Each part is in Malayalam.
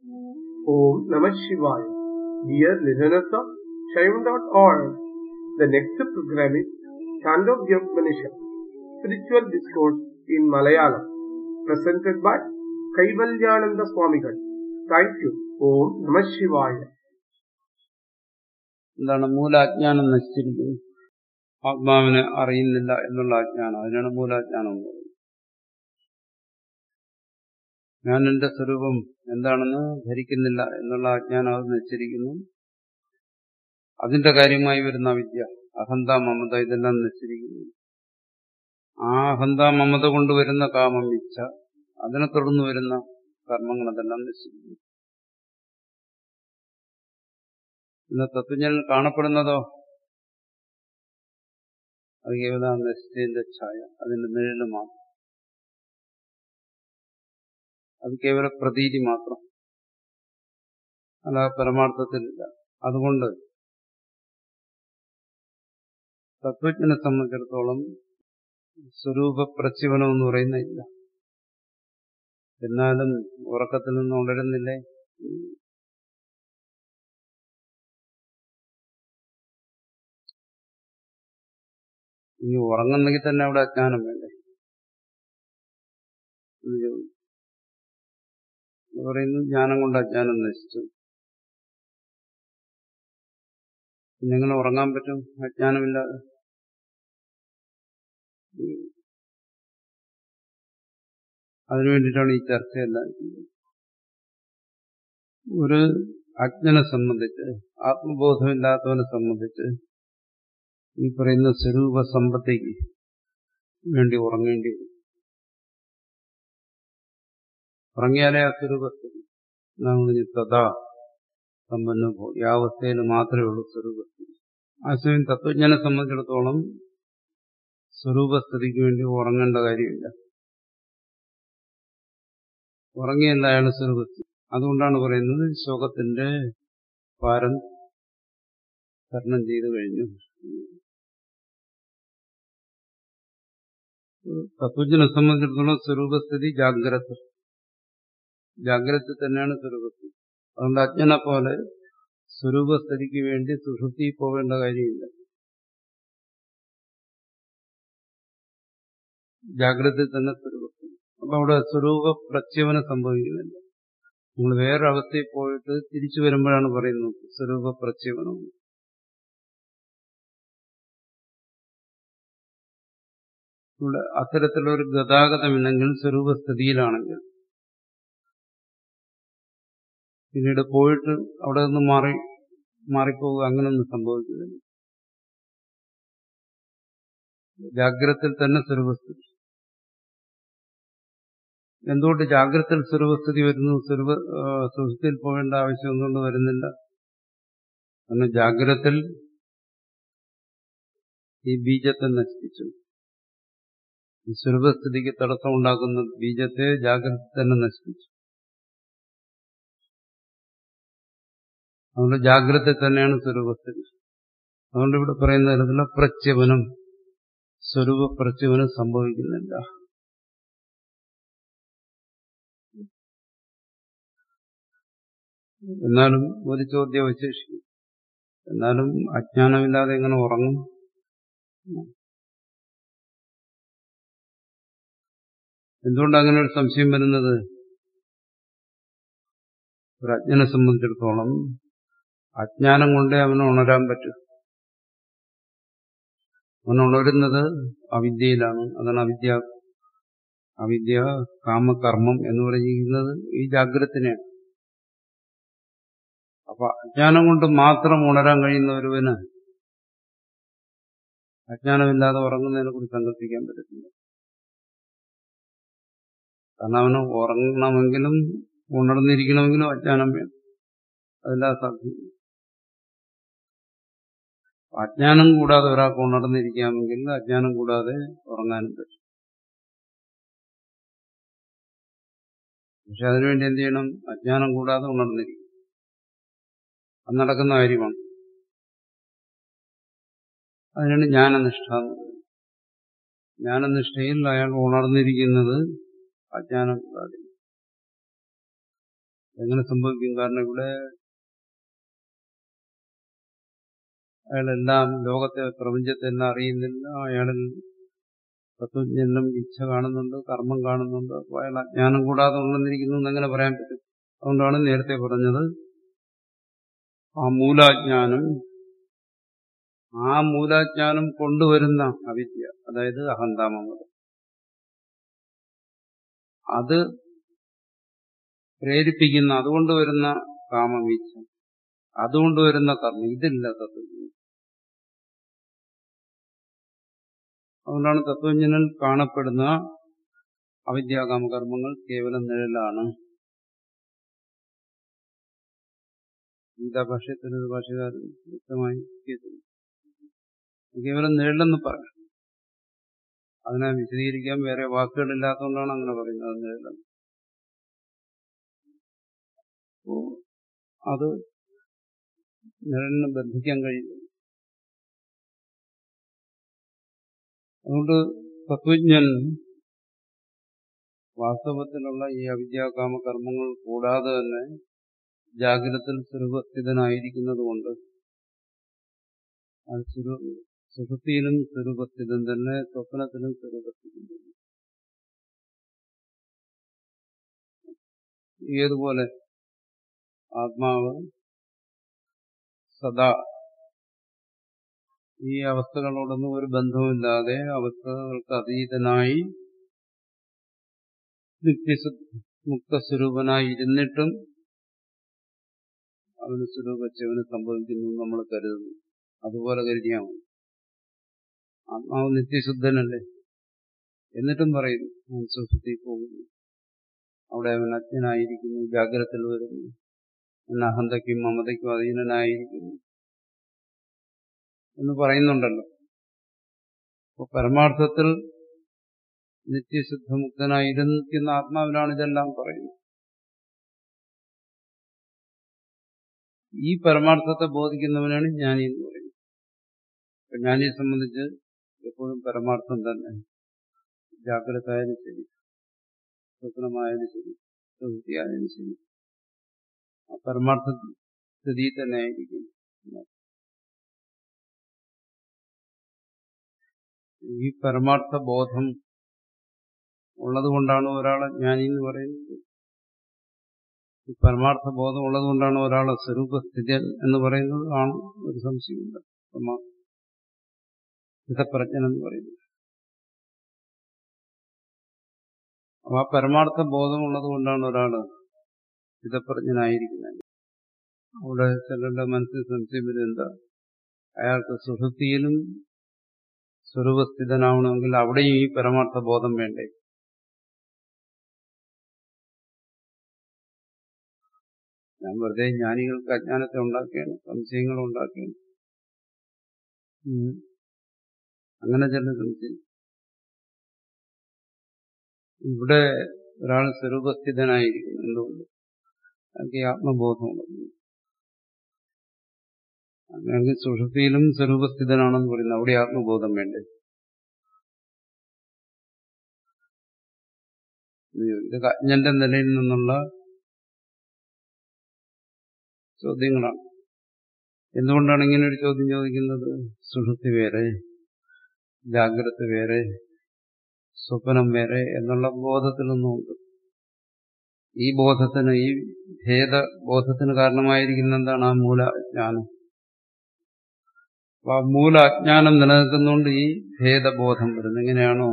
Om Namah Shivaya. Dear listeners of Shaivan.org, the next program is Chandogya Upanishad, Spiritual Discourse in Malayalam, presented by Kaivalyananda Swamigal. Thank you. Om Namah Shivaya. എന്താണ് മൂലാജ്ഞാനം നശിച്ചിരിക്കുന്നു ആത്മാവിനെ അറിയുന്നില്ല എന്നുള്ള അജ്ഞാനം അതിനാണ് മൂലാജ്ഞാനം എന്ന് പറയുന്നത് ഞാൻ എന്റെ സ്വരൂപം എന്താണെന്ന് ധരിക്കുന്നില്ല എന്നുള്ള അജ്ഞാനം അത് നശിച്ചിരിക്കുന്നു അതിന്റെ കാര്യമായി വരുന്ന വിദ്യ അഹന്ത മമത ഇതെല്ലാം നശിച്ചിരിക്കുന്നു ആ അഹന്ത മമത കൊണ്ടുവരുന്ന കാമം ഇച്ഛ അതിനെ തുടർന്ന് വരുന്ന കർമ്മങ്ങൾ അതെല്ലാം നശിച്ചിരിക്കുന്നു ഇന്ന് തത്വജ്ഞനിൽ കാണപ്പെടുന്നതോ അത് കേവലം നശിച്ചതിന്റെ ഛായ അതിന്റെ നിഴല് മാത്രം അത് കേവല പ്രതീതി മാത്രം അല്ല പരമാർത്ഥത്തിലില്ല അതുകൊണ്ട് തത്വജ്ഞനെ സംബന്ധിച്ചിടത്തോളം സ്വരൂപ പ്രച്ഛിവനം എന്ന് പറയുന്ന ഇല്ല എന്നാലും ഉറക്കത്തിൽ നിന്ന് ഉണരുന്നില്ലേ ഇനി ഉറങ്ങുന്നെങ്കിൽ തന്നെ അവിടെ അജ്ഞാനം വേണ്ടേ പറയുന്നു ജ്ഞാനം കൊണ്ട് അജ്ഞാനം നശിച്ചു പിന്നെ എങ്ങനെ ഉറങ്ങാൻ പറ്റും അജ്ഞാനമില്ലാതെ അതിനു വേണ്ടിയിട്ടാണ് ഈ ചർച്ചയെല്ലാം ഒരു അജ്ഞനെ സംബന്ധിച്ച് ആത്മബോധമില്ലാത്തവനെ സംബന്ധിച്ച് ഈ പറയുന്ന സ്വരൂപ സമ്പത്തേക്ക് വേണ്ടി ഉറങ്ങേണ്ടി വരും ഉറങ്ങിയാലേ ആ സ്വരൂപത്തിൽ പറഞ്ഞു തഥാ സമ്പന്ന ഈ അവസ്ഥയിൽ മാത്രമേ ഉള്ളൂ സ്വരൂപത്തിൽ ആശയം തത്വജ്ഞനെ സംബന്ധിച്ചിടത്തോളം സ്വരൂപസ്ഥിതിക്ക് വേണ്ടി ഉറങ്ങേണ്ട കാര്യമില്ല ഉറങ്ങിയല്ല അയാൾ സ്വരൂപത്തിൽ അതുകൊണ്ടാണ് പറയുന്നത് ശോകത്തിന്റെ പാരം തരണം ചെയ്തു കഴിഞ്ഞു തത്വജ്ഞനെ സംബന്ധിച്ചിടത്തോളം സ്വരൂപസ്ഥിതി ജാഗ്രത ജാഗ്രത തന്നെയാണ് സ്വരൂപസ്ഥിതി അതുകൊണ്ട് അജ്ഞനെ പോലെ സ്വരൂപസ്ഥിതിക്ക് വേണ്ടി സുഷുപ്തി പോവേണ്ട കാര്യമില്ല ജാഗ്രത തന്നെ സ്വരൂപസ്ഥിതി അപ്പൊ അവിടെ സ്വരൂപ പ്രച്ഛേവനം സംഭവിക്കുന്നില്ല നമ്മൾ വേറെ അവസ്ഥയിൽ പോയിട്ട് തിരിച്ചു വരുമ്പോഴാണ് പറയുന്നത് സ്വരൂപ പ്രച്ഛേവനം ഇവിടെ അത്തരത്തിലൊരു ഗതാഗതമില്ലെങ്കിൽ സ്വരൂപസ്ഥിതിയിലാണെങ്കിൽ പിന്നീട് പോയിട്ട് അവിടെ നിന്ന് മാറി മാറിപ്പോവുക അങ്ങനൊന്നും സംഭവിക്കുന്നില്ല ജാഗ്രതയിൽ തന്നെ സ്വരൂപസ്ഥിതി എന്തുകൊണ്ട് ജാഗ്രതയിൽ സ്വരൂപസ്ഥിതി വരുന്നു സ്വരൂപ സുഹൃത്തിൽ പോകേണ്ട ആവശ്യം എന്തുകൊണ്ട് വരുന്നില്ല കാരണം ജാഗ്രതയിൽ ഈ ബീജത്തെ നശിപ്പിച്ചു ഈ സ്വരൂപസ്ഥിതിക്ക് തടസ്സമുണ്ടാക്കുന്ന ബീജത്തെ ജാഗ്രത തന്നെ നശിപ്പിച്ചു അതുകൊണ്ട് ജാഗ്രത തന്നെയാണ് സ്വരൂപസ്ഥിതി അതുകൊണ്ട് ഇവിടെ പറയുന്ന തരത്തിലുള്ള പ്രച്യവനം സ്വരൂപ പ്രച്യവനം സംഭവിക്കുന്നില്ല എന്നാലും ഒരു ചോദ്യം അവശേഷിക്കും എന്നാലും അജ്ഞാനമില്ലാതെ എങ്ങനെ ഉറങ്ങും എന്തുകൊണ്ട് അങ്ങനെ ഒരു സംശയം വരുന്നത് ഒരു അജ്ഞനെ സംബന്ധിച്ചിടത്തോളം അജ്ഞാനം കൊണ്ടേ അവന് ഉണരാൻ പറ്റും അവൻ ഉണരുന്നത് അവിദ്യയിലാണ് അതാണ് അവിദ്യ അവിദ്യ കാമകർമ്മം എന്ന് പറയുന്നത് ഈ ജാഗ്രതത്തിനെയാണ് അപ്പൊ അജ്ഞാനം കൊണ്ട് മാത്രം ഉണരാൻ കഴിയുന്ന ഒരുവന് അജ്ഞാനമില്ലാതെ ഉറങ്ങുന്നതിനെ കുറിച്ച് സങ്കല്പിക്കാൻ പറ്റത്തില്ല കാരണം അവന് ഉറങ്ങണമെങ്കിലും ഉണർന്നിരിക്കണമെങ്കിലും അജ്ഞാനം വേണം അതെല്ലാം സാധ്യം അജ്ഞാനം കൂടാതെ ഒരാൾക്ക് ഉണർന്നിരിക്കാമെങ്കിൽ അജ്ഞാനം കൂടാതെ ഉറങ്ങാനും പറ്റും പക്ഷെ അതിനുവേണ്ടി എന്ത് ചെയ്യണം അജ്ഞാനം കൂടാതെ ഉണർന്നിരിക്കും അത് നടക്കുന്ന കാര്യമാണ് അതിനാണ് ജ്ഞാനനിഷ്ഠ എന്ന് പറയുന്നത് ജ്ഞാനനിഷ്ഠയിൽ അയാൾ ഉണർന്നിരിക്കുന്നത് അജ്ഞാനം കൂടാതെ എങ്ങനെ സംഭവിക്കും കാരണം ഇവിടെ അയാളെല്ലാം ലോകത്തെ പ്രപഞ്ചത്തെ എല്ലാം അറിയുന്നില്ല അയാളിൽ തത്വജ്ഞാനം ഇച്ഛ കാണുന്നുണ്ട് കർമ്മം കാണുന്നുണ്ട് അപ്പോൾ അയാൾ അജ്ഞാനം കൂടാതെ ഉണ്ടെന്നിരിക്കുന്നു എന്നെങ്ങനെ പറയാൻ പറ്റും അതുകൊണ്ടാണ് നേരത്തെ പറഞ്ഞത് ആ മൂലാജ്ഞാനം ആ മൂലാജ്ഞാനം കൊണ്ടുവരുന്ന അവിദ്യ അതായത് അഹന്താമത അത് പ്രേരിപ്പിക്കുന്ന അതുകൊണ്ട് വരുന്ന കാമവീച്ച അതുകൊണ്ട് വരുന്ന കർമ്മം ഇതില്ല തത്വജ്ഞാനം അതുകൊണ്ടാണ് തത്വജ്ഞനിൽ കാണപ്പെടുന്ന അവിദ്യാകാമ കർമ്മങ്ങൾ കേവലം നിഴലാണ് ഗീതാഭാഷ്യത്തിൽ ഒരു ഭാഷകാരൻ വ്യക്തമായി കേൾക്കുന്നു കേവലം നിഴലെന്ന് പറയാം അതിനെ വിശദീകരിക്കാൻ വേറെ വാക്കുകളില്ലാത്തതുകൊണ്ടാണ് അങ്ങനെ പറയുന്നത് നിഴലെന്ന് അപ്പോ അത് നിഴലിനെ ബന്ധിക്കാൻ കഴിയില്ല അതുകൊണ്ട് തത്വജ്ഞൻ വാസ്തവത്തിലുള്ള ഈ അവിദ്യാകാമ കർമ്മങ്ങൾ കൂടാതെ തന്നെ ജാഗ്രതത്തിൽ സ്വരൂപസ്ഥിതനായിരിക്കുന്നത് കൊണ്ട് അത് സുഖത്തിലും സ്വരൂപസ്ഥിതം തന്നെ സ്വപ്നത്തിലും സ്വരൂപസ്ഥിതം തന്നെ ഏതുപോലെ ആത്മാവ് സദാ ഈ അവസ്ഥകളോടൊന്നും ഒരു ബന്ധവുമില്ലാതെ അവസ്ഥകൾക്ക് അതീതനായി മുക്തസ്വരൂപനായി ഇരുന്നിട്ടും അവന് സ്വരൂപച്ചവന് സംഭവിക്കുന്നു നമ്മൾ കരുതുന്നു അതുപോലെ കരുതിയാൽ മതി ആത്മാവ് നിത്യശുദ്ധനല്ലേ എന്നിട്ടും പറയുന്നു അവൻ സുഷുതി പോകുന്നു അവിടെ അവൻ അജ്ഞനായിരിക്കുന്നു ജാഗ്രതയിൽ വരുന്നു അവൻ അഹന്തയ്ക്കും മമതയ്ക്കും അധീനനായിരിക്കുന്നു എന്ന് പറയുന്നുണ്ടല്ലോ അപ്പൊ പരമാർത്ഥത്തിൽ നിത്യശുദ്ധമുക്തനായിരിക്കുന്ന ആത്മാവിനാണ് ഇതെല്ലാം പറയുന്നത് ഈ പരമാർത്ഥത്തെ ബോധിക്കുന്നവനാണ് ജ്ഞാനി എന്ന് പറയുന്നത് അപ്പൊ ജ്ഞാനിയെ സംബന്ധിച്ച് എപ്പോഴും പരമാർത്ഥം തന്നെ ജാഗ്രത ആയാലും ശരി സ്വപ്നമായാലും ശരി പ്രവൃത്തിയായാലും ശരി ആ പരമാർത്ഥ സ്ഥിതി തന്നെ ആയിരിക്കും ഈ പരമാർത്ഥ ബോധം ഉള്ളതുകൊണ്ടാണ് ഒരാളെ ജ്ഞാനി എന്ന് പറയുന്നത് ഈ പരമാർത്ഥ ബോധം ഉള്ളതുകൊണ്ടാണ് ഒരാളെ സ്വരൂപസ്ഥിതി എന്ന് പറയുന്നത് ആണ് ഒരു സംശയമില്ല ഹിതപ്രജ്ഞൻ എന്ന് പറയുന്നത് അപ്പൊ ആ പരമാർത്ഥ ബോധം ഉള്ളതുകൊണ്ടാണ് ഒരാൾ ഹിതപ്രജ്ഞനായിരിക്കുന്നത് അവിടെ ചിലരുടെ മനസ്സിൽ സംശയം വരും എന്താ അയാൾക്ക് സുഹൃത്തിയിലും സ്വരൂപസ്ഥിതനാവണമെങ്കിൽ അവിടെയും ഈ പരമാർത്ഥ ബോധം വേണ്ടേ ഞാൻ വെറുതെ ജ്ഞാനികൾക്ക് അജ്ഞാനത്തെ ഉണ്ടാക്കുകയാണ് സംശയങ്ങൾ ഉണ്ടാക്കുകയാണ് അങ്ങനെ ചില സംശയം ഇവിടെ ഒരാൾ സ്വരൂപസ്ഥിതനായിരിക്കുന്നു എന്തുകൊണ്ട് അയാൾക്ക് ഈ ആത്മബോധമുള്ളത് അങ്ങനെയെങ്കിൽ സുഷുതിയിലും സ്വരൂപസ്ഥിതനാണെന്ന് പറയുന്നത് അവിടെ ആത്മബോധം വേണ്ടേ ഇത് അജ്ഞന്റെ നിലയിൽ നിന്നുള്ള ചോദ്യങ്ങളാണ് എന്തുകൊണ്ടാണ് ഇങ്ങനെ ഒരു ചോദ്യം ചോദിക്കുന്നത് സുഷുപ്തി വേറെ ജാഗ്രത വേറെ സ്വപ്നം വേറെ എന്നുള്ള ബോധത്തിലൊന്നുമുണ്ട് ഈ ബോധത്തിന് ഈ ഭേദബോധത്തിന് കാരണമായിരിക്കുന്ന എന്താണ് ആ മൂല ജ്ഞാനം അപ്പൊ ആ മൂല അജ്ഞാനം നിലനിൽക്കുന്നുകൊണ്ട് ഈ ഭേദബോധം വരുന്നു എങ്ങനെയാണോ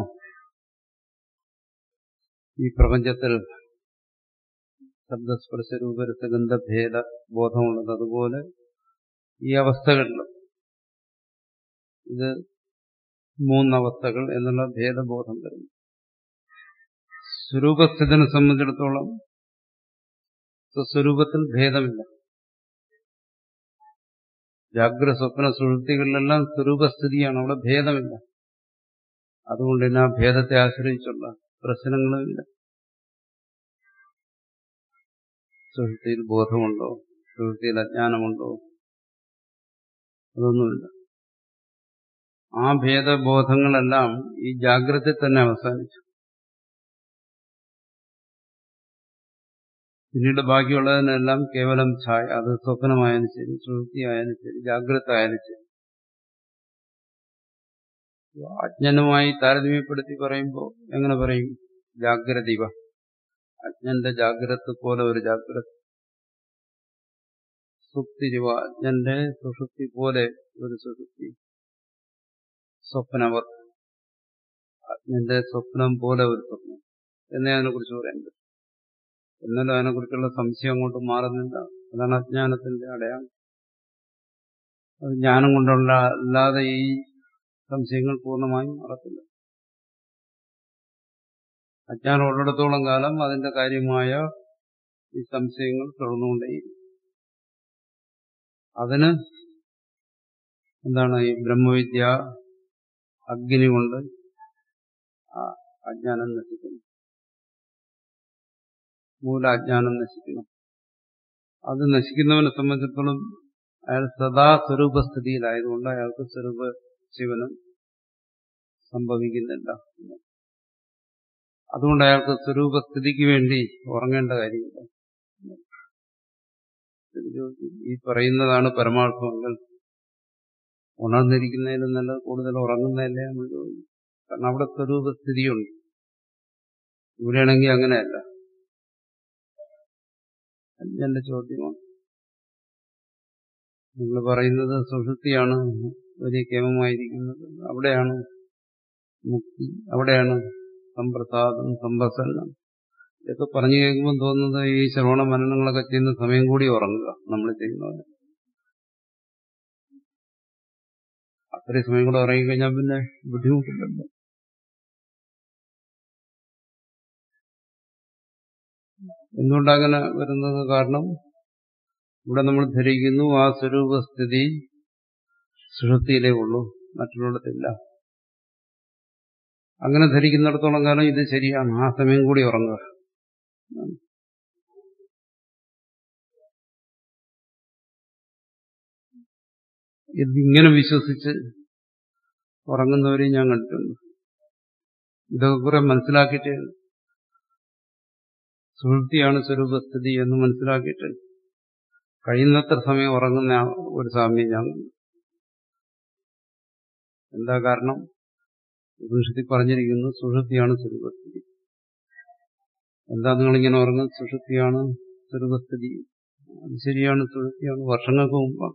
ഈ പ്രപഞ്ചത്തിൽ ശബ്ദസ്പർശ രൂപരസഗന്ധ ഭേദ ബോധമുള്ളത് അതുപോലെ ഈ അവസ്ഥകളിൽ ഇത് മൂന്നവസ്ഥകൾ എന്നുള്ള ഭേദബോധം വരുന്നു സ്വരൂപസ്ഥിതിനെ സംബന്ധിച്ചിടത്തോളം സ്വസ്വരൂപത്തിൽ ഭേദമില്ല ജാഗ്ര സ്വപ്ന സുഹൃത്തികളിലെല്ലാം സ്വരൂപസ്ഥിതിയാണ് അവിടെ ഭേദമില്ല അതുകൊണ്ട് തന്നെ ആ ഭേദത്തെ ആശ്രയിച്ചുള്ള പ്രശ്നങ്ങളുമില്ല സുഹൃത്തിയിൽ ബോധമുണ്ടോ സുഹൃത്തിയിൽ അജ്ഞാനമുണ്ടോ അതൊന്നുമില്ല ആ ഭേദബോധങ്ങളെല്ലാം ഈ ജാഗ്രത തന്നെ അവസാനിച്ചു പിന്നീട് ബാക്കിയുള്ളതിനെല്ലാം കേവലം ഛായ അത് സ്വപ്നമായാലും ശരി സുഹൃത്തിയായാലും ശരി ജാഗ്രത ആയാലും ശരി അജ്ഞനുമായി താരതമ്യപ്പെടുത്തി പറയുമ്പോൾ എങ്ങനെ പറയും ജാഗ്രത ഇവ അജ്ഞന്റെ ജാഗ്രത പോലെ ഒരു ജാഗ്രത സുപ്തിരിവ അജ്ഞന്റെ സുഷുപ്തി പോലെ ഒരു സുഷുപ്തി സ്വപ്നവർ അജ്ഞന്റെ സ്വപ്നം പോലെ ഒരു സ്വപ്നം എന്നേ അതിനെ കുറിച്ച് പറയുന്നത് എന്നാലും അതിനെക്കുറിച്ചുള്ള സംശയം അങ്ങോട്ട് മാറുന്നില്ല അതാണ് അജ്ഞാനത്തിന്റെ അടയാളം അത് ജ്ഞാനം കൊണ്ടുള്ള അല്ലാതെ ഈ സംശയങ്ങൾ പൂർണ്ണമായും മാറത്തില്ല അജ്ഞാനം ഉള്ളിടത്തോളം കാലം അതിന്റെ കാര്യമായ ഈ സംശയങ്ങൾ തുടർന്നുകൊണ്ടേയിരിക്കും അതിന് എന്താണ് ഈ ബ്രഹ്മവിദ്യ അഗ്നി കൊണ്ട് ആ അജ്ഞാനം നശിക്കുന്നു മൂലാജ്ഞാനം നശിക്കണം അത് നശിക്കുന്നവനെ സംബന്ധിച്ചിടത്തോളം അയാൾ സദാ സ്വരൂപസ്ഥിതിയിലായതുകൊണ്ട് അയാൾക്ക് സ്വരൂപ ശിവനം സംഭവിക്കുന്നില്ല അതുകൊണ്ട് അയാൾക്ക് സ്വരൂപസ്ഥിതിക്ക് വേണ്ടി ഉറങ്ങേണ്ട കാര്യമില്ല ഈ പറയുന്നതാണ് പരമാർത്ഥമെങ്കിൽ ഉണർന്നിരിക്കുന്നതിലും നല്ല കൂടുതൽ ഉറങ്ങുന്നതല്ലേ നമ്മൾ ചോദിക്കും കാരണം അവിടെ സ്വരൂപസ്ഥിതിയുണ്ട് ഇവിടെയാണെങ്കിൽ അങ്ങനെയല്ല എന്റെ ചോദ്യമാണ് നിങ്ങൾ പറയുന്നത് സുഷുപ്തിയാണ് വലിയ കേമമായിരിക്കുന്നത് അവിടെയാണ് മുക്തി അവിടെയാണ് സമ്പ്രസാദം സമ്പസന്നം ഇതൊക്കെ പറഞ്ഞു കേൾക്കുമ്പോൾ തോന്നുന്നത് ഈ ശ്രവണ മനനങ്ങളൊക്കെ ചെയ്യുന്ന സമയം കൂടി ഉറങ്ങുക നമ്മൾ ചെയ്യുന്നത് അത്രയും സമയം കൂടെ ഉറങ്ങിക്കഴിഞ്ഞാൽ പിന്നെ ബുദ്ധിമുട്ടില്ലല്ലോ എന്തുകൊണ്ടങ്ങനെ വരുന്നത് കാരണം ഇവിടെ നമ്മൾ ധരിക്കുന്നു ആ സ്വരൂപസ്ഥിതി സുഷുപ്തിയിലേ ഉള്ളൂ മറ്റുള്ളിടത്തില്ല അങ്ങനെ ധരിക്കുന്നിടത്തോളം കാലം ഇത് ശരിയാണ് ആ സമയം കൂടി ഉറങ്ങുക ഇതിങ്ങനെ വിശ്വസിച്ച് ഉറങ്ങുന്നവരെയും ഞാൻ കണ്ടിട്ടുണ്ട് ഇതൊക്കെ കുറെ മനസ്സിലാക്കിയിട്ട് സുഹൃത്തിയാണ് സ്വരൂപസ്ഥിതി എന്ന് മനസ്സിലാക്കിയിട്ട് കഴിയുന്നത്ര സമയം ഉറങ്ങുന്ന ഒരു സാമ്യം ഞാൻ എന്താ കാരണം ഉപനിഷത്തിൽ പറഞ്ഞിരിക്കുന്നു സുഷുപ്തിയാണ് സ്വരൂപസ്ഥിതി എന്താ നിങ്ങളിങ്ങനെ ഉറങ്ങുന്നത് സുഷുപ്തിയാണ് സ്വരൂപസ്ഥിതി അത് ശരിയാണ് സുഷുപ്തിയാണ് വർഷങ്ങൾക്ക് മുമ്പാണ്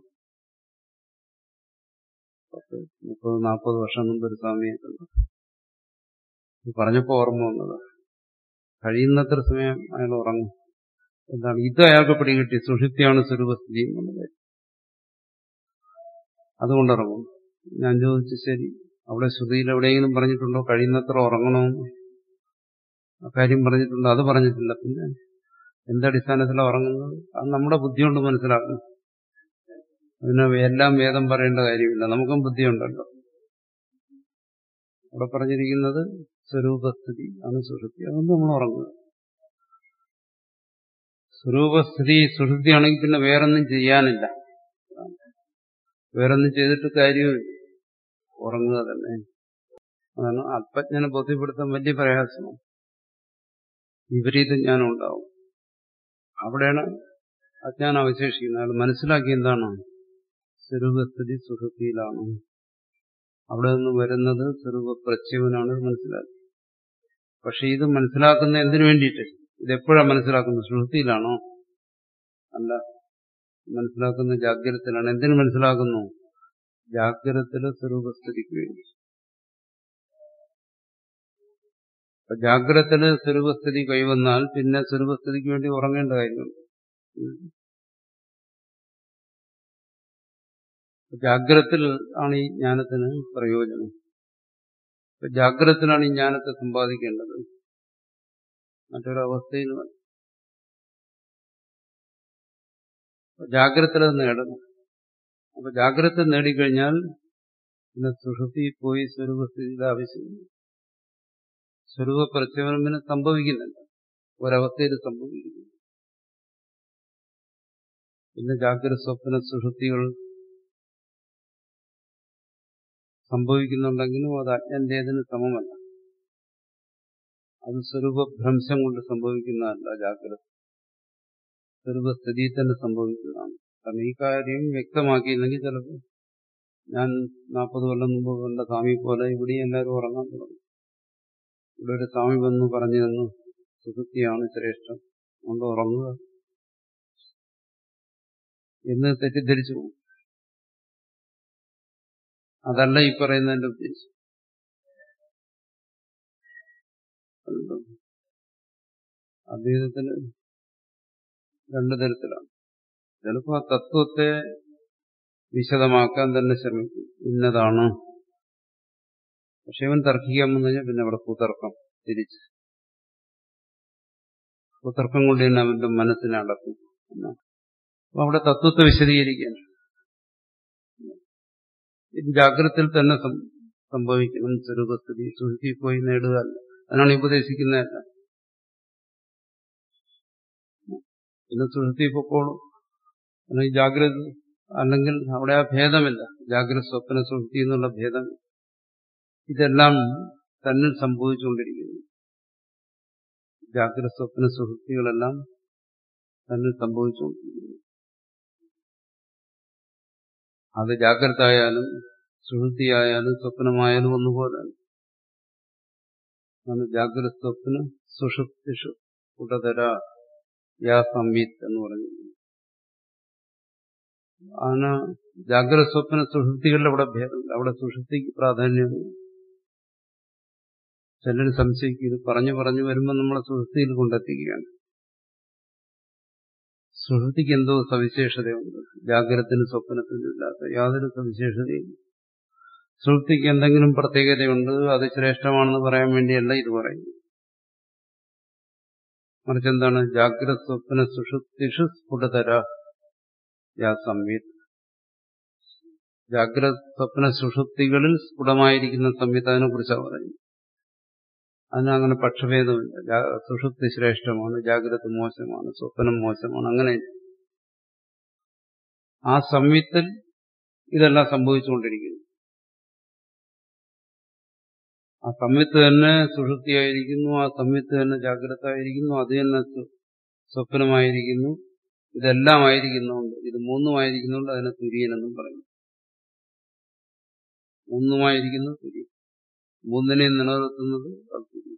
പത്ത് മുപ്പത് നാൽപ്പത് വർഷം മുമ്പ് ഒരു സ്വാമിയൊക്കെ പറഞ്ഞപ്പോ ഓർമ്മ വന്നത് കഴിയുന്നത്ര സമയം അയാൾ ഉറങ്ങും എന്താണ് ഇത് അയാൾക്ക് പിടികിട്ടി സുഷുപ്തിയാണ് സ്വരൂപസ്ഥിതി എന്നുള്ളത് അതുകൊണ്ടിറങ്ങും ഞാൻ ചോദിച്ചു ശരി അവിടെ ശ്രുതിയിൽ എവിടെയെങ്കിലും പറഞ്ഞിട്ടുണ്ടോ കഴിയുന്നത്ര ഉറങ്ങണമെന്ന് ആ കാര്യം പറഞ്ഞിട്ടുണ്ടോ അത് പറഞ്ഞിട്ടില്ല പിന്നെ എന്തടിസ്ഥാനത്തിലാണ് ഉറങ്ങുന്നത് അത് നമ്മുടെ ബുദ്ധി കൊണ്ട് മനസ്സിലാക്കണം അതിന് എല്ലാം വേദം പറയേണ്ട കാര്യമില്ല നമുക്കും ബുദ്ധിയുണ്ടല്ലോ അവിടെ പറഞ്ഞിരിക്കുന്നത് സ്വരൂപസ്ഥിതി ആണ് സുഷുപ്തി അതുകൊണ്ട് നമ്മൾ ഉറങ്ങുക സ്വരൂപസ്ഥിതി സുഷുപ്തിയാണെങ്കിൽ പിന്നെ വേറൊന്നും ചെയ്യാനില്ല വേറൊന്നും ചെയ്തിട്ട് കാര്യമില്ല ഉറങ്ങുക തന്നെ അതാണ് അല്പജ്ഞനെ ബോധ്യപ്പെടുത്താൻ വലിയ പ്രയാസമാണ് വിപരീത ജ്ഞാനം ഉണ്ടാവും അവിടെയാണ് അജ്ഞാനം അവശേഷിക്കുന്നത് അയാൾ മനസ്സിലാക്കി എന്താണ് സ്വരൂപസ്ഥിതി സുഷുപ്തിയിലാണ് അവിടെ നിന്ന് വരുന്നത് സ്വരൂപ പ്രത്യവനാണ് മനസ്സിലാക്കി പക്ഷെ ഇത് മനസ്സിലാക്കുന്ന എന്തിനു വേണ്ടിയിട്ട് ഇതെപ്പോഴാണ് മനസ്സിലാക്കുന്നത് സുഷുപ്തിയിലാണോ അല്ല മനസ്സിലാക്കുന്ന ജാഗ്രതത്തിലാണ് എന്തിനു മനസ്സിലാക്കുന്നു ജാഗ്രതത്തിലെ സ്വരൂപസ്ഥിതിക്ക് വേണ്ടി ജാഗ്രതത്തില് സ്വരൂപസ്ഥിതി കൈവന്നാൽ പിന്നെ സ്വരൂപസ്ഥിതിക്ക് വേണ്ടി ഉറങ്ങേണ്ട കാര്യമുണ്ട് ജാഗ്രതത്തിൽ ആണ് ഈ ജ്ഞാനത്തിന് പ്രയോജനം ജാഗ്രതത്തിലാണ് ഈ ജ്ഞാനത്തെ സമ്പാദിക്കേണ്ടത് മറ്റൊരവസ്ഥയിലുമല്ല ജാഗ്രത നേടണം അപ്പൊ ജാഗ്രത നേടിക്കഴിഞ്ഞാൽ പിന്നെ സുഷുപ്തി പോയി സ്വരൂപസ്ഥിതിയുടെ ആവശ്യമില്ല സ്വരൂപ പ്രത്യേകം പിന്നെ സംഭവിക്കുന്നില്ല ഒരവസ്ഥയിൽ സംഭവിക്കുന്നു പിന്നെ ജാഗ്രത സ്വപ്ന സുഷുപ്തികൾ സംഭവിക്കുന്നുണ്ടെങ്കിലും അത് അജ്ഞന്റേതിന് സമമല്ല അത് സ്വരൂപഭ്രംശം കൊണ്ട് സംഭവിക്കുന്നതല്ല ജാഗ്രത സ്വരൂപസ്ഥിതിയിൽ തന്നെ സംഭവിക്കുന്നതാണ് കാരണം ഈ കാര്യം വ്യക്തമാക്കിയില്ലെങ്കിൽ ചിലപ്പോൾ ഞാൻ നാൽപ്പത് കൊല്ലം മുമ്പ് കണ്ട സ്വാമി പോലെ ഇവിടെ എല്ലാവരും ഉറങ്ങാൻ തുടങ്ങും ഇവിടെ ഒരു സ്വാമി വന്ന് പറഞ്ഞു തന്നു സുഹൃത്തിയാണ് ശ്രേഷ്ഠം അതുകൊണ്ട് ഉറങ്ങുക എന്ന് തെറ്റിദ്ധരിച്ചു പോകും അതല്ല ഈ പറയുന്നതിന്റെ ഉദ്ദേശം അദ്വൈതത്തിന് രണ്ടു തരത്തിലാണ് ചിലപ്പോൾ ആ തത്വത്തെ വിശദമാക്കാൻ തന്നെ ശ്രമിക്കും ഇന്നതാണ് പക്ഷെ ഇവൻ തർക്കിക്കാൻ വന്നു കഴിഞ്ഞാൽ പിന്നെ അവിടെ കുതർക്കം തിരിച്ച് കുതർക്കം കൊണ്ട് തന്നെ അവന്റെ മനസ്സിനെ അടക്കും എന്നാണ് അപ്പൊ അവിടെ തത്വത്തെ വിശദീകരിക്കാൻ ഇത് ജാഗ്രതയിൽ തന്നെ സംഭവിക്കണം സ്വരൂപസ്ഥിതി സുഹൃത്തി പോയി നേടുക അതിനാണ് ഉപദേശിക്കുന്നതല്ല പിന്നെ സുഹൃത്തി പൊക്കോളും അല്ലെങ്കിൽ ജാഗ്രത അല്ലെങ്കിൽ അവിടെ ആ ഭേദമില്ല ജാഗ്രത സ്വപ്ന സുഹൃത്തി എന്നുള്ള ഭേദം ഇതെല്ലാം തന്നിൽ സംഭവിച്ചുകൊണ്ടിരിക്കുന്നു ജാഗ്രത സ്വപ്ന സുഹൃത്തികളെല്ലാം തന്നിൽ സംഭവിച്ചുകൊണ്ടിരിക്കുന്നു അത് ജാഗ്രത ആയാലും സുഹൃത്തിയായാലും സ്വപ്നമായാലും ഒന്നുപോലെ ജാഗ്രത സ്വപ്ന സുഷുപ്തിഷു കുടതര യാ സംവിത്ത് എന്ന് പറഞ്ഞു ആണ് ജാഗ്രത സ്വപ്ന സുഷുപ്തികളുടെ അവിടെ ഭേദമില്ല അവിടെ സുഷുപ്തിക്ക് പ്രാധാന്യമുണ്ട് ചിലർ സംശയിക്കും ഇത് പറഞ്ഞു പറഞ്ഞു വരുമ്പോൾ നമ്മളെ സുഹൃത്തിയിൽ കൊണ്ടെത്തിക്കുകയാണ് സുഹൃത്തിക്ക് എന്തോ സവിശേഷതയുണ്ട് ജാഗ്രതത്തിനും സ്വപ്നത്തിനും ഇല്ലാത്ത യാതൊരു സവിശേഷതയും സുഹൃത്തിക്ക് എന്തെങ്കിലും പ്രത്യേകതയുണ്ട് അത് ശ്രേഷ്ഠമാണെന്ന് പറയാൻ വേണ്ടിയല്ല ഇത് പറയുന്നു മറിച്ച് എന്താണ് ജാഗ്രത സ്വപ്ന സുഷുപ്തിഷു സ്ഫുടതര യാ സംവിത് ജാഗ്രത സ്വപ്ന സുഷുപ്തികളിൽ സ്ഫുടമായിരിക്കുന്ന സംവിധാനെ കുറിച്ചാണ് പറയുന്നത് അതിനങ്ങനെ പക്ഷഭേദമില്ല സുഷുപ്തി ശ്രേഷ്ഠമാണ് ജാഗ്രത മോശമാണ് സ്വപ്നം മോശമാണ് അങ്ങനെ ആ സംവിത്തിൽ ഇതെല്ലാം സംഭവിച്ചുകൊണ്ടിരിക്കുന്നു ആ സംവിത്ത് തന്നെ സുഷുപ്തിയായിരിക്കുന്നു ആ സംവിത്ത് തന്നെ ജാഗ്രത ആയിരിക്കുന്നു അത് തന്നെ സ്വപ്നമായിരിക്കുന്നു ഇതെല്ലാം ആയിരിക്കുന്നുണ്ട് ഇത് മൂന്നുമായിരിക്കുന്നുണ്ട് അതിനെ തുര്യനെന്നും പറയും മൂന്നുമായിരിക്കുന്നു തുര്യൻ മൂന്നിനെയും നിലനിർത്തുന്നത് തുര്യൻ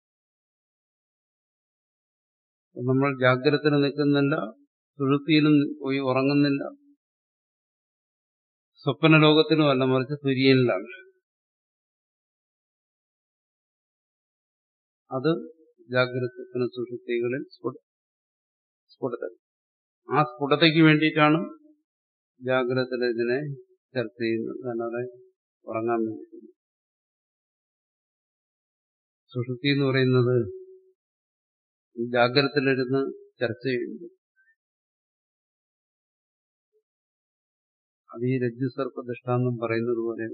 നമ്മൾ ജാഗ്രതത്തിന് നിൽക്കുന്നില്ല സുഷുപ്തിയിലും പോയി ഉറങ്ങുന്നില്ല സ്വപ്ന ലോകത്തിലും അല്ല മറിച്ച് തുര്യനിലാണ് അത് ജാഗ്രത സ്വപ്ന സുഷുപ്തികളിൽ സ്ഫുടത ആ സ്ഫുടതയ്ക്ക് വേണ്ടിയിട്ടാണ് ജാഗ്രതത്തിൽ ഇതിനെ ചർച്ച ചെയ്യുന്നത് അല്ലാതെ ഉറങ്ങാൻ വേണ്ടിയിട്ടുണ്ട് സുഷുപ്തി എന്ന് പറയുന്നത് ജാഗ്രതത്തിലിരുന്ന് ചർച്ച ചെയ്യുന്നത് അത് ഈ രജ്ജുസർപ്പ ദൃഷ്ടാന്തം പറയുന്നത് പോലെ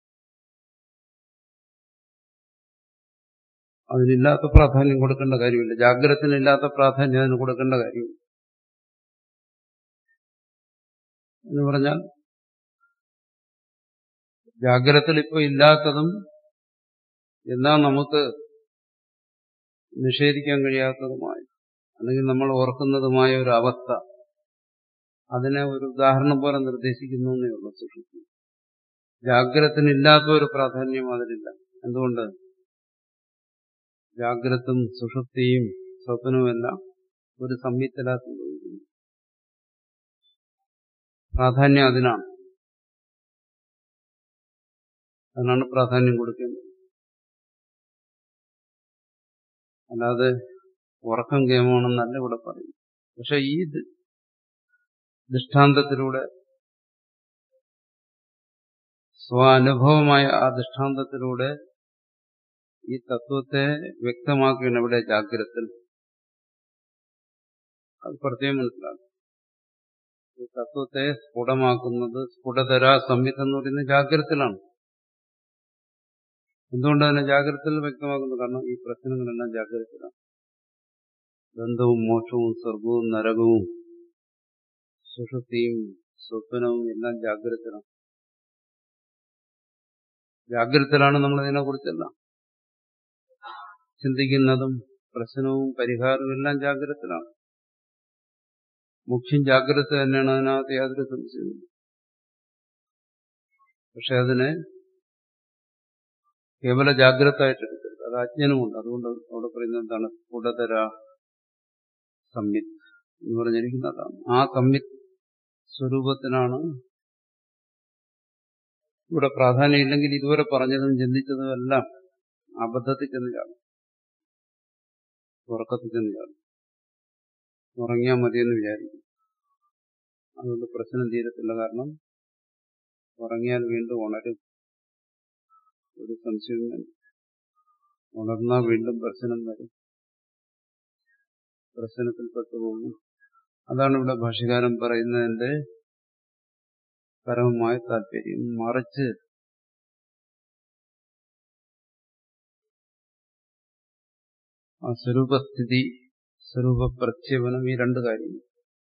അതിനില്ലാത്ത പ്രാധാന്യം കൊടുക്കേണ്ട കാര്യമില്ല ജാഗ്രതത്തിനില്ലാത്ത പ്രാധാന്യം അതിന് കൊടുക്കേണ്ട കാര്യമില്ല എന്ന് പറഞ്ഞാൽ ജാഗ്രതത്തിൽ ഇപ്പോൾ ഇല്ലാത്തതും എന്നാൽ നമുക്ക് നിഷേധിക്കാൻ കഴിയാത്തതുമായ അല്ലെങ്കിൽ നമ്മൾ ഓർക്കുന്നതുമായ ഒരു അവസ്ഥ അതിനെ ഒരു ഉദാഹരണം പോലെ നിർദ്ദേശിക്കുന്നു എന്നേ ഉള്ളൂ സുഷുപ്തി ജാഗ്രതത്തിനില്ലാത്ത ഒരു പ്രാധാന്യം അതിലില്ല എന്തുകൊണ്ട് ജാഗ്രതും സുഷുപ്തിയും സ്വപ്നവുമെല്ലാം ഒരു സംയുക്തലാ സംഭവിക്കുന്നു പ്രാധാന്യം അതിനാണ് അതിനാണ് പ്രാധാന്യം കൊടുക്കേണ്ടത് അല്ലാതെ ഉറക്കം കേമാണെന്നല്ല ഇവിടെ പറയും പക്ഷെ ഈ ദൃഷ്ടാന്തത്തിലൂടെ സ്വാനുഭവമായ ആ ദൃഷ്ടാന്തത്തിലൂടെ ഈ തത്വത്തെ വ്യക്തമാക്കുകയാണ് ഇവിടെ ജാഗ്രത അത് പ്രത്യേകം മനസ്സിലാക്കും ഈ തത്വത്തെ സ്ഫുടമാക്കുന്നത് സ്ഫുടതര സംവിധം എന്ന് പറയുന്നത് ജാഗ്രതത്തിലാണ് എന്തുകൊണ്ട് തന്നെ ജാഗ്രതയിൽ വ്യക്തമാക്കുന്നു കാരണം ഈ പ്രശ്നങ്ങളെല്ലാം ജാഗ്രതത്തിലാണ് ബന്ധവും മോക്ഷവും സ്വർഗവും നരകവും സുഷുപ്തിയും സ്വപ്നവും എല്ലാം ജാഗ്രതത്തിലാണ് ജാഗ്രതത്തിലാണ് നമ്മൾ ഇതിനെക്കുറിച്ചെല്ലാം ചിന്തിക്കുന്നതും പ്രശ്നവും പരിഹാരവും എല്ലാം ജാഗ്രതത്തിലാണ് മുഖ്യം ജാഗ്രത തന്നെയാണ് അതിനകത്ത് യാതൊരു സംശയമില്ല പക്ഷെ അതിനെ കേവല ജാഗ്രത ആയിട്ട് എടുക്കരുത് അത് അജ്ഞനുമുണ്ട് അതുകൊണ്ട് അവിടെ പറയുന്നത് എന്താണ് സ്ഫുടതര സംവിത്ത് എന്ന് പറഞ്ഞിരിക്കുന്നതാണ് ആ സംവിത്ത് സ്വരൂപത്തിനാണ് ഇവിടെ പ്രാധാന്യം ഇല്ലെങ്കിൽ ഇതുവരെ പറഞ്ഞതും ചിന്തിച്ചതും എല്ലാം അബദ്ധത്തിൽ ചെന്നിലാണ് ഉറക്കത്തിൽ ചെന്നിലാണ് ഉറങ്ങിയാൽ മതിയെന്ന് വിചാരിക്കും അതുകൊണ്ട് പ്രശ്നം തീരത്തില്ല കാരണം ഉറങ്ങിയാൽ വീണ്ടും ഉണരും ഒരു സംശയവും വേണ്ട ഉണർന്നാൽ വീണ്ടും പ്രശ്നം വരും പ്രശ്നത്തിൽ പെട്ടുപോകും അതാണ് ഇവിടെ ഭാഷകാരൻ പറയുന്നതിന്റെ പരമമായ താല്പര്യം മറിച്ച് ആ സ്വരൂപസ്ഥിതി സ്വരൂപ പ്രക്ഷേപണം ഈ രണ്ട് കാര്യങ്ങൾ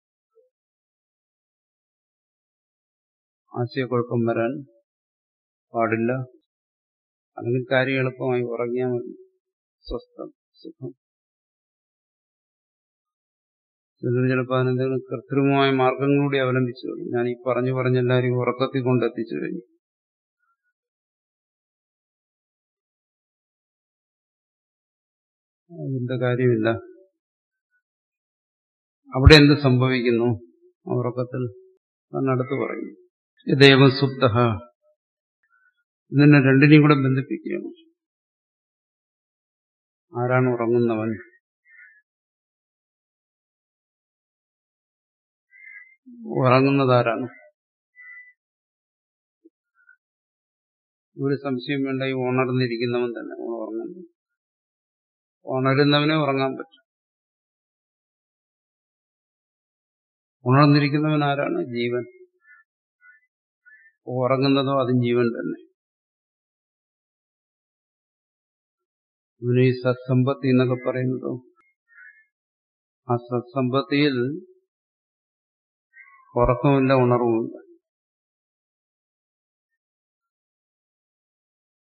ആശയക്കുഴപ്പം വരാൻ പാടില്ല അല്ലെങ്കിൽ കാര്യം എളുപ്പമായി ഉറങ്ങിയാൽ മതി സ്വസ്ഥം സുഖം ചിലർ ചിലപ്പോൾ അതിനെന്തെങ്കിലും കൃത്രിമമായ മാർഗങ്ങളൂടെ അവലംബിച്ചു ഞാൻ ഈ പറഞ്ഞു പറഞ്ഞ എല്ലാവരും ഉറക്കത്തിൽ കൊണ്ടെത്തിച്ചു കഴിഞ്ഞു അതിന്റെ കാര്യമില്ല അവിടെ എന്ത് സംഭവിക്കുന്നു ആ ഉറക്കത്തിൽ അടുത്ത് പറയുന്നു ദേവം സുപ്ത ഇതിനെ രണ്ടിനെയും കൂടെ ബന്ധിപ്പിക്കുകയാണ് ആരാണ് ഉറങ്ങുന്നവൻ ഉറങ്ങുന്നത് ആരാണ് ഒരു സംശയം വേണ്ട ഈ ഉണർന്നിരിക്കുന്നവൻ തന്നെ ഉറങ്ങുന്നു ഉണരുന്നവനെ ഉറങ്ങാൻ പറ്റും ഉണർന്നിരിക്കുന്നവൻ ആരാണ് ജീവൻ ഉറങ്ങുന്നതോ അതും ജീവൻ തന്നെ ഇവന് ഈ സത്സമ്പത്തി എന്നൊക്കെ പറയുന്നതോ ആ സത്സമ്പത്തിയിൽ ഉറക്കമില്ല ഉണർവുമില്ല